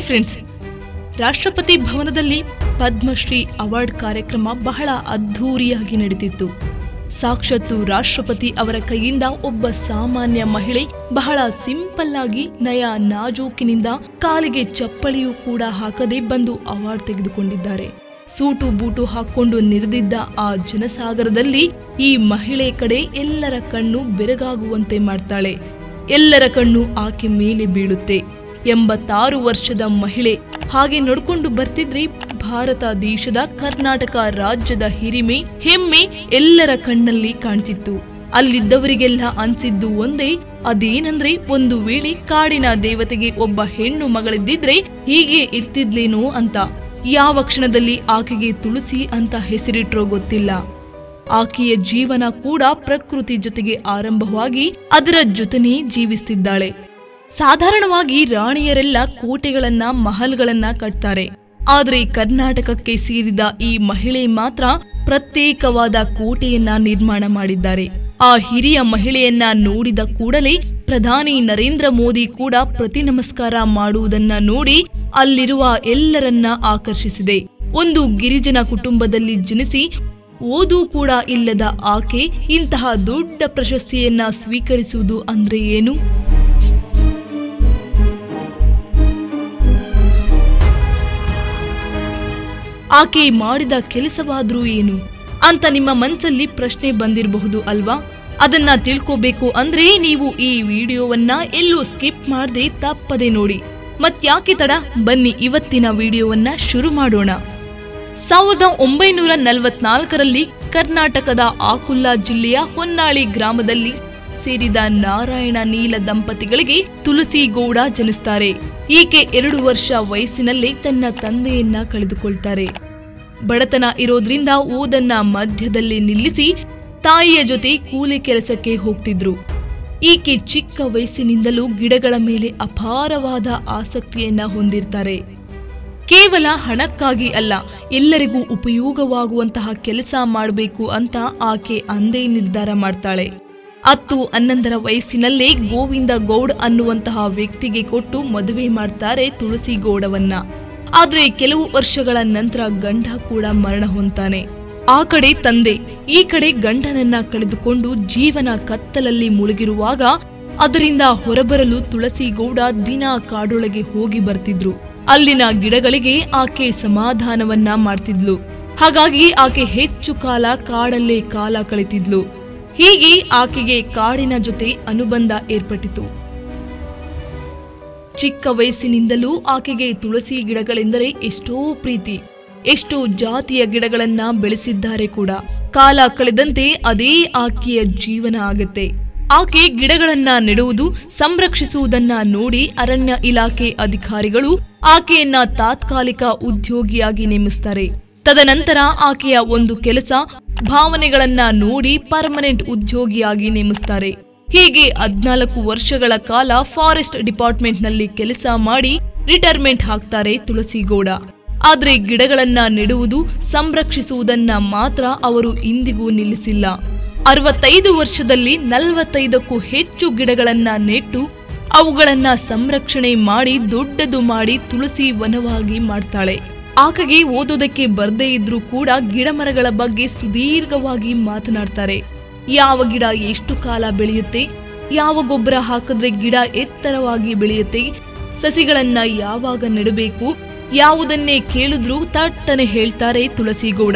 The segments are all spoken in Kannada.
ಹಾಯ್ ಫ್ರೆಂಡ್ಸ್ ರಾಷ್ಟ್ರಪತಿ ಭವನದಲ್ಲಿ ಪದ್ಮಶ್ರೀ ಅವಾರ್ಡ್ ಕಾರ್ಯಕ್ರಮ ಬಹಳ ಅದ್ಧೂರಿಯಾಗಿ ನಡೆದಿತ್ತು ಸಾಕ್ಷಾತ್ತು ರಾಷ್ಟ್ರಪತಿ ಅವರ ಕೈಯಿಂದ ಒಬ್ಬ ಸಾಮಾನ್ಯ ಮಹಿಳೆ ಬಹಳ ಸಿಂಪಲ್ ಆಗಿ ನಯ ನಾಜೂಕಿನಿಂದ ಕಾಲಿಗೆ ಚಪ್ಪಳಿಯೂ ಕೂಡ ಹಾಕದೆ ಬಂದು ಅವಾರ್ಡ್ ತೆಗೆದುಕೊಂಡಿದ್ದಾರೆ ಸೂಟು ಬೂಟು ಹಾಕೊಂಡು ನೆರೆದಿದ್ದ ಆ ಜನಸಾಗರದಲ್ಲಿ ಈ ಮಹಿಳೆ ಕಡೆ ಎಲ್ಲರ ಕಣ್ಣು ಬೆರಗಾಗುವಂತೆ ಮಾಡ್ತಾಳೆ ಎಲ್ಲರ ಕಣ್ಣು ಆಕೆ ಮೇಲೆ ಬೀಳುತ್ತೆ ಎಂಬತ್ತಾರು ವರ್ಷದ ಮಹಿಳೆ ಹಾಗೆ ನಡ್ಕೊಂಡು ಬರ್ತಿದ್ರೆ ಭಾರತ ದೇಶದ ಕರ್ನಾಟಕ ರಾಜ್ಯದ ಹಿರಿಮೆ ಹೆಮ್ಮೆ ಎಲ್ಲರ ಕಣ್ಣಲ್ಲಿ ಕಾಣ್ತಿತ್ತು ಅಲ್ಲಿದ್ದವರಿಗೆಲ್ಲ ಅನ್ಸಿದ್ದು ಒಂದೇ ಅದೇನಂದ್ರೆ ಒಂದು ವೇಳೆ ಕಾಡಿನ ದೇವತೆಗೆ ಒಬ್ಬ ಹೆಣ್ಣು ಮಗಳಿದ್ದಿದ್ರೆ ಹೀಗೆ ಇರ್ತಿದ್ಲೇನೋ ಅಂತ ಯಾವ ಕ್ಷಣದಲ್ಲಿ ಆಕೆಗೆ ತುಳಸಿ ಅಂತ ಹೆಸರಿಟ್ರೋ ಗೊತ್ತಿಲ್ಲ ಆಕೆಯ ಜೀವನ ಕೂಡ ಪ್ರಕೃತಿ ಜೊತೆಗೆ ಆರಂಭವಾಗಿ ಅದರ ಜೊತೆನೇ ಜೀವಿಸ್ತಿದ್ದಾಳೆ ಸಾಧಾರಣವಾಗಿ ರಾಣಿಯರೆಲ್ಲ ಕೋಟೆಗಳನ್ನ ಮಹಲ್ಗಳನ್ನ ಕಟ್ತಾರೆ ಆದ್ರೆ ಕರ್ನಾಟಕಕ್ಕೆ ಸೇರಿದ ಈ ಮಹಿಳೆ ಮಾತ್ರ ಪ್ರತ್ಯೇಕವಾದ ಕೋಟೆಯನ್ನ ನಿರ್ಮಾಣ ಮಾಡಿದ್ದಾರೆ ಆ ಹಿರಿಯ ಮಹಿಳೆಯನ್ನ ನೋಡಿದ ಕೂಡಲೇ ಪ್ರಧಾನಿ ನರೇಂದ್ರ ಮೋದಿ ಕೂಡ ಪ್ರತಿ ನಮಸ್ಕಾರ ಮಾಡುವುದನ್ನ ನೋಡಿ ಅಲ್ಲಿರುವ ಎಲ್ಲರನ್ನ ಆಕರ್ಷಿಸಿದೆ ಒಂದು ಗಿರಿಜನ ಕುಟುಂಬದಲ್ಲಿ ಜನಿಸಿ ಓದು ಕೂಡ ಇಲ್ಲದ ಆಕೆ ಇಂತಹ ದೊಡ್ಡ ಪ್ರಶಸ್ತಿಯನ್ನ ಸ್ವೀಕರಿಸುವುದು ಅಂದ್ರೆ ಏನು ಆಕೆ ಮಾಡಿದ ಕೆಲಸವಾದ್ರೂ ಏನು ಅಂತ ನಿಮ್ಮ ಮನಸ್ಸಲ್ಲಿ ಪ್ರಶ್ನೆ ಬಂದಿರಬಹುದು ಅಲ್ವಾ ಅದನ್ನ ತಿಳ್ಕೋಬೇಕು ಅಂದ್ರೆ ನೀವು ಈ ವಿಡಿಯೋವನ್ನ ಎಲ್ಲೂ ಸ್ಕಿಪ್ ಮಾಡದೆ ತಪ್ಪದೆ ನೋಡಿ ಮತ್ಯಾಕೆ ತಡ ಬನ್ನಿ ಇವತ್ತಿನ ವಿಡಿಯೋವನ್ನ ಶುರು ಮಾಡೋಣ ಸಾವಿರದ ಒಂಬೈನೂರ ನಲವತ್ನಾಲ್ಕರಲ್ಲಿ ಕರ್ನಾಟಕದ ಆಕುಲ್ಲಾ ಜಿಲ್ಲೆಯ ಹೊನ್ನಾಳಿ ಗ್ರಾಮದಲ್ಲಿ ಸೇರಿದ ನಾರಾಯಣ ನೀಲ ದಂಪತಿಗಳಿಗೆ ತುಳಸಿ ಗೌಡ ಜನಿಸ್ತಾರೆ ಈಕೆ ಎರಡು ವರ್ಷ ವಯಸ್ಸಿನಲ್ಲೇ ತನ್ನ ತಂದೆಯನ್ನ ಕಳೆದುಕೊಳ್ತಾರೆ ಬಡತನ ಇರೋದ್ರಿಂದ ಓದನ್ನ ಮಧ್ಯದಲ್ಲಿ ನಿಲ್ಲಿಸಿ ತಾಯಿಯ ಜೊತೆ ಕೂಲಿ ಕೆಲಸಕ್ಕೆ ಹೋಗ್ತಿದ್ರು ಈಕೆ ಚಿಕ್ಕ ವಯಸ್ಸಿನಿಂದಲೂ ಗಿಡಗಳ ಮೇಲೆ ಅಪಾರವಾದ ಆಸಕ್ತಿಯನ್ನ ಹೊಂದಿರ್ತಾರೆ ಕೇವಲ ಹಣಕ್ಕಾಗಿ ಅಲ್ಲ ಎಲ್ಲರಿಗೂ ಉಪಯೋಗವಾಗುವಂತಹ ಕೆಲಸ ಮಾಡಬೇಕು ಅಂತ ಆಕೆ ಅಂದೇ ನಿರ್ಧಾರ ಮಾಡ್ತಾಳೆ ಹತ್ತು ಹನ್ನೊಂದರ ವಯಸ್ಸಿನಲ್ಲೇ ಗೋವಿಂದ ಗೌಡ್ ಅನ್ನುವಂತಹ ವ್ಯಕ್ತಿಗೆ ಕೊಟ್ಟು ಮದುವೆ ಮಾಡ್ತಾರೆ ತುಳಸಿ ಗೌಡವನ್ನ ಆದ್ರೆ ಕೆಲವು ವರ್ಷಗಳ ನಂತರ ಗಂಡ ಕೂಡ ಮರಣ ಹೊಂತಾನೆ ಆ ಕಡೆ ತಂದೆ ಈ ಕಡೆ ಗಂಡನನ್ನ ಕಳೆದುಕೊಂಡು ಜೀವನ ಕತ್ತಲಲ್ಲಿ ಮುಳುಗಿರುವಾಗ ಅದರಿಂದ ಹೊರಬರಲು ತುಳಸಿ ಗೌಡ ದಿನ ಕಾಡೊಳಗೆ ಹೋಗಿ ಬರ್ತಿದ್ರು ಅಲ್ಲಿನ ಗಿಡಗಳಿಗೆ ಆಕೆ ಸಮಾಧಾನವನ್ನ ಮಾಡ್ತಿದ್ಲು ಹಾಗಾಗಿ ಆಕೆ ಹೆಚ್ಚು ಕಾಲ ಕಾಡಲ್ಲೇ ಕಾಲ ಕಳೆತಿದ್ಲು ಹೀಗೆ ಆಕೆಗೆ ಕಾಡಿನ ಜೊತೆ ಅನುಬಂಧ ಏರ್ಪಟ್ಟಿತು ಚಿಕ್ಕ ವಯಸ್ಸಿನಿಂದಲೂ ಆಕೆಗೆ ತುಳಸಿ ಗಿಡಗಳೆಂದರೆ ಎಷ್ಟೋ ಪ್ರೀತಿ ಎಷ್ಟೋ ಜಾತಿಯ ಗಿಡಗಳನ್ನ ಬೆಳೆಸಿದ್ದಾರೆ ಕೂಡ ಕಾಲ ಕಳೆದಂತೆ ಅದೇ ಆಕೆಯ ಜೀವನ ಆಗತ್ತೆ ಆಕೆ ಗಿಡಗಳನ್ನ ನೆಡುವುದು ಸಂರಕ್ಷಿಸುವುದನ್ನ ನೋಡಿ ಅರಣ್ಯ ಇಲಾಖೆ ಅಧಿಕಾರಿಗಳು ಆಕೆಯನ್ನ ತಾತ್ಕಾಲಿಕ ಉದ್ಯೋಗಿಯಾಗಿ ನೇಮಿಸ್ತಾರೆ ತದನಂತರ ಆಕೆಯ ಒಂದು ಕೆಲಸ ಭಾವನೆಗಳನ್ನ ನೋಡಿ ಪರ್ಮನೆಂಟ್ ಉದ್ಯೋಗಿಯಾಗಿ ನೇಮಿಸ್ತಾರೆ ಹೀಗೆ ಹದ್ನಾಲ್ಕು ವರ್ಷಗಳ ಕಾಲ ಫಾರೆಸ್ಟ್ ಡಿಪಾರ್ಟ್ಮೆಂಟ್ನಲ್ಲಿ ಕೆಲಸ ಮಾಡಿ ರಿಟೈರ್ಮೆಂಟ್ ಹಾಕ್ತಾರೆ ತುಳಸಿಗೌಡ ಆದ್ರೆ ಗಿಡಗಳನ್ನ ನೆಡುವುದು ಸಂರಕ್ಷಿಸುವುದನ್ನ ಮಾತ್ರ ಅವರು ಇಂದಿಗೂ ನಿಲ್ಲಿಸಿಲ್ಲ ಅರವತ್ತೈದು ವರ್ಷದಲ್ಲಿ ನಲವತ್ತೈದಕ್ಕೂ ಹೆಚ್ಚು ಗಿಡಗಳನ್ನ ನೆಟ್ಟು ಅವುಗಳನ್ನ ಸಂರಕ್ಷಣೆ ಮಾಡಿ ದೊಡ್ಡದು ಮಾಡಿ ತುಳಸಿ ವನವಾಗಿ ಮಾಡ್ತಾಳೆ ಆಕೆಗೆ ಓದೋದಕ್ಕೆ ಬರ್ದೇ ಇದ್ರೂ ಕೂಡ ಗಿಡಮರಗಳ ಬಗ್ಗೆ ಸುದೀರ್ಘವಾಗಿ ಮಾತನಾಡ್ತಾರೆ ಯಾವ ಗಿಡ ಎಷ್ಟು ಕಾಲ ಬೆಳೆಯುತ್ತೆ ಯಾವ ಗೊಬ್ಬರ ಹಾಕಿದ್ರೆ ಗಿಡ ಎತ್ತರವಾಗಿ ಬೆಳೆಯುತ್ತೆ ಸಸಿಗಳನ್ನ ಯಾವಾಗ ನೆಡಬೇಕು ಯಾವುದನ್ನೇ ಕೇಳಿದ್ರೂ ತಟ್ಟನೆ ಹೇಳ್ತಾರೆ ತುಳಸಿಗೌಡ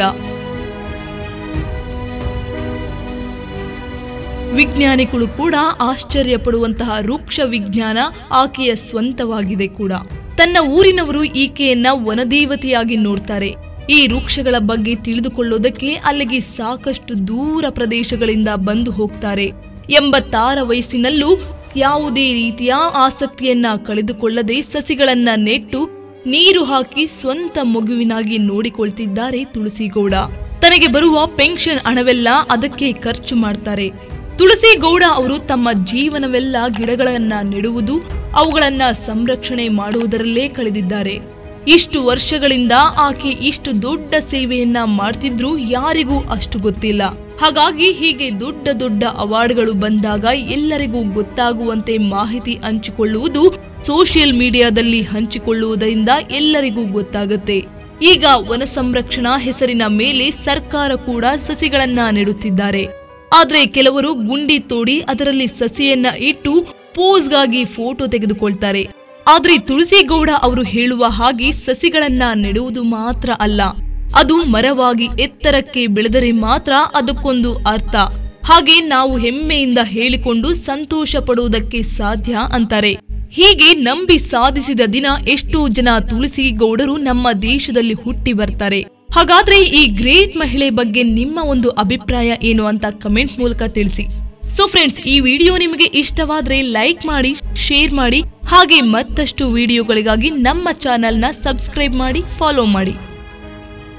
ವಿಜ್ಞಾನಿಗಳು ಕೂಡ ಆಶ್ಚರ್ಯ ಪಡುವಂತಹ ವೃಕ್ಷ ವಿಜ್ಞಾನ ಆಕೆಯ ಸ್ವಂತವಾಗಿದೆ ಕೂಡ ತನ್ನ ಊರಿನವರು ಈಕೆಯನ್ನ ವನದೇವತೆಯಾಗಿ ನೋಡ್ತಾರೆ ಈ ವೃಕ್ಷಗಳ ಬಗ್ಗೆ ತಿಳಿದುಕೊಳ್ಳೋದಕ್ಕೆ ಅಲ್ಲಿಗೆ ಸಾಕಷ್ಟು ದೂರ ಪ್ರದೇಶಗಳಿಂದ ಬಂದು ಹೋಗ್ತಾರೆ ಎಂಬತ್ತಾರ ವಯಸ್ಸಿನಲ್ಲೂ ಯಾವುದೇ ರೀತಿಯ ಆಸಕ್ತಿಯನ್ನ ಕಳೆದುಕೊಳ್ಳದೆ ಸಸಿಗಳನ್ನ ನೆಟ್ಟು ನೀರು ಹಾಕಿ ಸ್ವಂತ ಮಗುವಿನಾಗಿ ನೋಡಿಕೊಳ್ತಿದ್ದಾರೆ ತುಳಸಿಗೌಡ ತನಗೆ ಬರುವ ಪೆನ್ಷನ್ ಹಣವೆಲ್ಲ ಅದಕ್ಕೆ ಖರ್ಚು ಮಾಡ್ತಾರೆ ತುಳಸಿ ಗೌಡ ಅವರು ತಮ್ಮ ಜೀವನವೆಲ್ಲ ಗಿಡಗಳನ್ನ ನೆಡುವುದು ಅವುಗಳನ್ನ ಸಂರಕ್ಷಣೆ ಮಾಡುವುದರಲ್ಲೇ ಕಳೆದಿದ್ದಾರೆ ಇಷ್ಟು ವರ್ಷಗಳಿಂದ ಆಕೆ ಇಷ್ಟು ದೊಡ್ಡ ಸೇವೆಯನ್ನ ಮಾಡ್ತಿದ್ರು ಯಾರಿಗೂ ಅಷ್ಟು ಗೊತ್ತಿಲ್ಲ ಹಾಗಾಗಿ ಹೀಗೆ ದೊಡ್ಡ ದೊಡ್ಡ ಅವಾರ್ಡ್ಗಳು ಬಂದಾಗ ಎಲ್ಲರಿಗೂ ಗೊತ್ತಾಗುವಂತೆ ಮಾಹಿತಿ ಹಂಚಿಕೊಳ್ಳುವುದು ಸೋಷಿಯಲ್ ಮೀಡಿಯಾದಲ್ಲಿ ಹಂಚಿಕೊಳ್ಳುವುದರಿಂದ ಎಲ್ಲರಿಗೂ ಗೊತ್ತಾಗುತ್ತೆ ಈಗ ವನ ಸಂರಕ್ಷಣಾ ಹೆಸರಿನ ಮೇಲೆ ಸರ್ಕಾರ ಕೂಡ ಸಸಿಗಳನ್ನ ನೆಡುತ್ತಿದ್ದಾರೆ ಆದ್ರೆ ಕೆಲವರು ಗುಂಡಿ ತೋಡಿ ಅದರಲ್ಲಿ ಸಸಿಯನ್ನ ಇಟ್ಟು ಪೋಸ್ಗಾಗಿ ಫೋಟೋ ತೆಗೆದುಕೊಳ್ತಾರೆ ಆದ್ರೆ ತುಳಸಿಗೌಡ ಅವರು ಹೇಳುವ ಹಾಗೆ ಸಸಿಗಳನ್ನ ನೆಡುವುದು ಮಾತ್ರ ಅಲ್ಲ ಅದು ಮರವಾಗಿ ಎತ್ತರಕ್ಕೆ ಬೆಳೆದರೆ ಮಾತ್ರ ಅದಕ್ಕೊಂದು ಅರ್ಥ ಹಾಗೆ ನಾವು ಹೆಮ್ಮೆಯಿಂದ ಹೇಳಿಕೊಂಡು ಸಂತೋಷ ಪಡುವುದಕ್ಕೆ ಸಾಧ್ಯ ಅಂತಾರೆ ಹೀಗೆ ನಂಬಿ ಸಾಧಿಸಿದ ದಿನ ಎಷ್ಟೋ ಜನ ತುಳಸಿ ಗೌಡರು ನಮ್ಮ ದೇಶದಲ್ಲಿ ಹುಟ್ಟಿ ಬರ್ತಾರೆ ಹಾಗಾದ್ರೆ ಈ ಗ್ರೇಟ್ ಮಹಿಳೆ ಬಗ್ಗೆ ನಿಮ್ಮ ಒಂದು ಅಭಿಪ್ರಾಯ ಏನು ಅಂತ ಕಮೆಂಟ್ ಮೂಲಕ ತಿಳಿಸಿ ಸೊ ಫ್ರೆಂಡ್ಸ್ ಈ ವಿಡಿಯೋ ನಿಮಗೆ ಇಷ್ಟವಾದ್ರೆ ಲೈಕ್ ಮಾಡಿ ಶೇರ್ ಮಾಡಿ ಹಾಗೆ ಮತ್ತಷ್ಟು ವಿಡಿಯೋಗಳಿಗಾಗಿ ನಮ್ಮ ಚಾನೆಲ್ನ ಸಬ್ಸ್ಕ್ರೈಬ್ ಮಾಡಿ ಫಾಲೋ ಮಾಡಿ